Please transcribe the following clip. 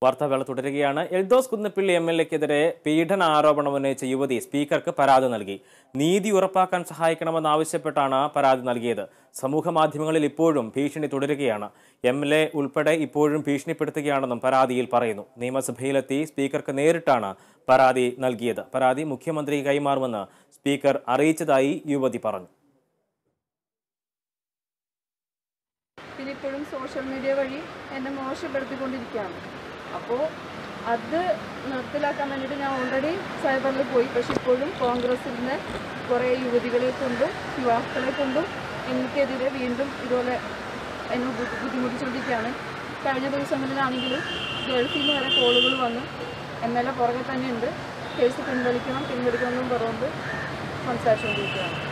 വാർത്താവേള തുടരുകയാണ് Eldhose Kunnappilly M L എക്കെതിരെ പീഡന ആരോപണം ഉന്നയിച്ച യുവതി സ്പീക്കർക്ക് പരാതി നൽകി നീതി ഉറപ്പാക്കാൻ സഹായിക്കണമെന്നാവശ്യപ്പെട്ടാണ് പരാതി നൽകിയത് സമൂഹ മാധ്യമങ്ങളിൽ ഇപ്പോഴും ഭീഷണി തുടരുകയാണ് എം എൽ എ ഉൾപ്പെടെ ഇപ്പോഴും ഭീഷണിപ്പെടുത്തുകയാണെന്നും പരാതിയിൽ പറയുന്നു നിയമസഭയിലെത്തി സ്പീക്കർക്ക് നേരിട്ടാണ് പരാതി നൽകിയത് പരാതി മുഖ്യമന്ത്രി കൈമാറുമെന്ന് സ്പീക്കർ അറിയിച്ചതായി യുവതി പറഞ്ഞു പിന്നെ ഇപ്പോഴും സോഷ്യൽ മീഡിയ വഴി എന്നെ മോശപ്പെടുത്തിക്കൊണ്ടിരിക്കുകയാണ് അപ്പോൾ അത് നിർത്തലാക്കാൻ വേണ്ടിയിട്ട് ഞാൻ ഓൾറെഡി സൈബറിൽ പോയി പക്ഷെ ഇപ്പോഴും കോൺഗ്രസിൻ്റെ കുറേ യുവതികളെ കൊണ്ടും യുവാക്കളെ കൊണ്ടും എനിക്കെതിരെ വീണ്ടും ഇതുപോലെ എന്നെ ബുദ്ധി- ബുദ്ധിമുട്ടിച്ചുകൊണ്ടിരിക്കുകയാണ് കഴിഞ്ഞ ദിവസങ്ങളിലാണെങ്കിലും ഗൾഫിൽ നിന്ന് വരെ കോളുകൾ വന്നു എം എൽ എ പുറകെ തന്നെയുണ്ട് കേസ് പിൻവലിക്കണം പിൻവലിക്കണം എന്നും പറഞ്ഞുകൊണ്ട് സംസാരിച്ചുകൊണ്ടിരിക്കുകയാണ്